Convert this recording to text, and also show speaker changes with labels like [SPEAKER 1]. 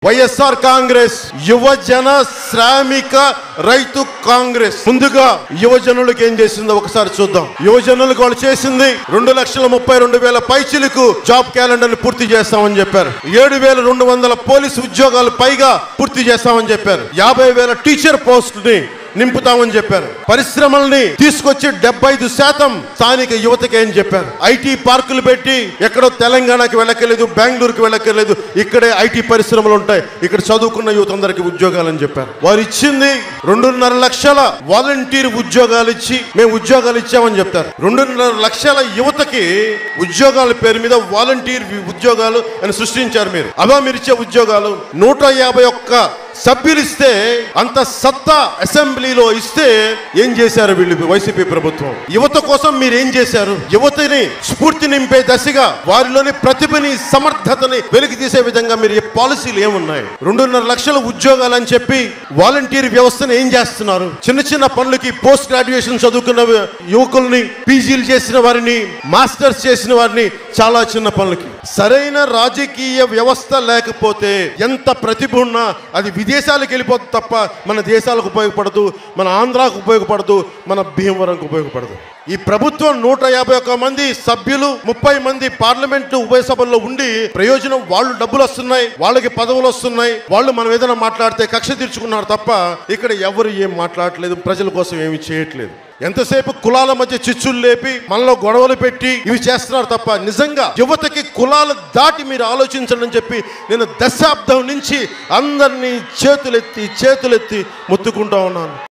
[SPEAKER 1] వైఎస్ఆర్ కాంగ్రెస్ యువజన శ్రామిక రైతు కాంగ్రెస్ ముందుగా యువజనులకు ఏం చేసిందో ఒకసారి చూద్దాం యువజనులకు వాళ్ళు చేసింది రెండు లక్షల ముప్పై రెండు వేల పైచిలకు జాబ్ క్యాలెండర్ ని పూర్తి చేస్తామని చెప్పారు ఏడు వేల రెండు వందల పోలీసు ఉద్యోగాలు పైగా పూర్తి చేస్తామని చెప్పారు యాభై వేల టీచర్ పోస్టుని నింపుతామని చెప్పారు పరిశ్రమల్ని తీసుకొచ్చి డెబ్బై ఐదు శాతం స్థానిక యువతకి ఏం చెప్పారు ఐటీ పార్కులు పెట్టి ఎక్కడో తెలంగాణకి వెళ్ళక్కర్లేదు బెంగళూరుకి వెళ్ళక్కర్లేదు ఇక్కడే ఐటీ పరిశ్రమలు ఉంటాయి ఇక్కడ చదువుకున్న యువత అందరికి ఉద్యోగాలని చెప్పారు వారు ఇచ్చింది రెండున్నర లక్షల వాలంటీర్ ఉద్యోగాలు ఇచ్చి మేము ఉద్యోగాలు ఇచ్చామని చెప్తారు రెండున్నర లక్షల యువతకి ఉద్యోగాల పేరు మీద వాలంటీర్ ఉద్యోగాలు అని సృష్టించారు మీరు అవా మీరు ఇచ్చే ఉద్యోగాలు నూట యాభై ఒక్క సభ్యులు ఇస్తే అంత సత్తా అసెంబ్లీలో ఇస్తే ఏం చేశారు వీళ్ళు వైసీపీ ప్రభుత్వం యువత కోసం మీరు ఏం చేశారు యువతని స్ఫూర్తి నింపే దశగా వారిలోని ప్రతిభని సమర్థతని వెలికి తీసే విధంగా మీరు ఏ పాలసీలు ఏమున్నాయి రెండున్నర లక్షల ఉద్యోగాలు అని చెప్పి వాలంటీర్ వ్యవస్థను ఏం చేస్తున్నారు చిన్న చిన్న పనులకి పోస్ట్ గ్రాడ్యుయేషన్ చదువుకున్న యువకుల్ని పీజీలు చేసిన వారిని మాస్టర్స్ చేసిన వారిని చాలా చిన్న పనులకి సరైన రాజకీయ వ్యవస్థ లేకపోతే ఎంత ప్రతిభ ఉన్నా అది విదేశాలకు వెళ్ళిపోతుంది తప్ప మన దేశాలకు ఉపయోగపడదు మన ఆంధ్రాకు ఉపయోగపడదు మన భీమవరంకు ఉపయోగపడదు ఈ ప్రభుత్వం నూట యాభై ఒక్క మంది సభ్యులు ముప్పై మంది పార్లమెంటు ఉభయ సభల్లో ఉండి ప్రయోజనం వాళ్ళు డబ్బులు వస్తున్నాయి వాళ్ళకి పదవులు వస్తున్నాయి వాళ్ళు మనం ఏదైనా మాట్లాడితే కక్ష తీర్చుకున్నారు తప్ప ఇక్కడ ఎవరు ఏం మాట్లాడట్లేదు ప్రజల కోసం ఏమి చేయట్లేదు ఎంతసేపు కులాల మధ్య చిచ్చులు లేపి మనలో గొడవలు పెట్టి ఇవి చేస్తున్నారు తప్ప నిజంగా యువతకి కులాలు దాటి మీరు ఆలోచించండి అని చెప్పి నేను దశాబ్దం నుంచి అందరినీ చేతులెత్తి చేతులెత్తి మొత్తుకుంటా ఉన్నాను